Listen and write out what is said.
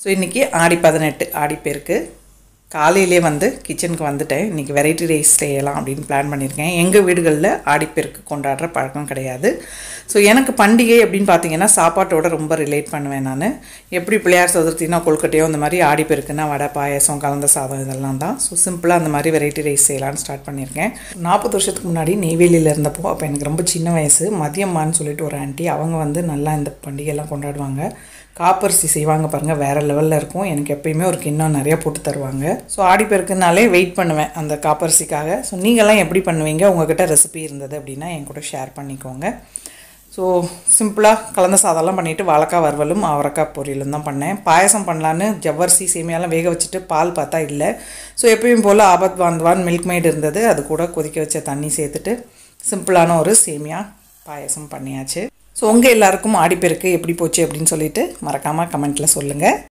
so இன்றைக்கி ஆடி பதினெட்டு ஆடிப்பேருக்கு காலையிலே வந்து கிச்சனுக்கு வந்துட்டேன் இன்றைக்கி வெரைட்டி ரைஸ் செய்யலாம் அப்படின்னு பிளான் பண்ணியிருக்கேன் எங்கள் வீடுகளில் ஆடிப்பெருக்கு கொண்டாடுற பழக்கம் கிடையாது ஸோ எனக்கு பண்டிகை அப்படின்னு பார்த்தீங்கன்னா சாப்பாட்டோட ரொம்ப ரிலேட் பண்ணுவேன் நான் எப்படி பிள்ளையார் சதுர்த்தினா கொழுக்கட்டையோ இந்த மாதிரி ஆடிப்பெருக்குன்னா வடை பாயசம் கலந்த சாதம் இதெல்லாம் தான் ஸோ சிம்பிளாக அந்த மாதிரி வெரைட்டி ரைஸ் செய்யலாம்னு ஸ்டார்ட் பண்ணியிருக்கேன் நாற்பது வருஷத்துக்கு முன்னாடி நெய்வேலியில் இருந்தப்போ அப்போ எனக்கு ரொம்ப சின்ன வயசு மதியம்மான்னு சொல்லிட்டு ஒரு ஆண்டி அவங்க வந்து நல்லா இந்த பண்டிகையெல்லாம் கொண்டாடுவாங்க காப்பரிசி செய்வாங்க பாருங்கள் வேறு லெவலில் இருக்கும் எனக்கு எப்பயுமே ஒரு கிண்ணம் நிறைய போட்டு தருவாங்க ஸோ ஆடிப்பெருக்குனாலே வெயிட் பண்ணுவேன் அந்த காப்பரிசிக்காக ஸோ நீங்கள்லாம் எப்படி பண்ணுவீங்க உங்ககிட்ட ரெசிபி இருந்தது அப்படின்னா என் கூட ஷேர் பண்ணிக்கோங்க ஸோ சிம்பிளாக கலந்த சாதம்லாம் பண்ணிவிட்டு வாழைக்காய் வறுவலும் அவரைக்காய் பொரியலும் தான் பண்ணேன் பாயசம் பண்ணலான்னு ஜவ்வரிசி சேமியாலாம் வேக வச்சுட்டு பால் பார்த்தா இல்லை ஸோ எப்பயும் போல் ஆபத் வாந்தவான் மில்க் மேட் இருந்தது அது கூட கொதிக்க வச்ச தண்ணி சேர்த்துட்டு சிம்பிளான ஒரு சேமியா பாயசம் பண்ணியாச்சு ஸோ உங்கள் எல்லாருக்கும் ஆடிப்பெருக்கு எப்படி போச்சு அப்படின்னு சொல்லிட்டு மறக்காமல் கமெண்ட்டில் சொல்லுங்கள்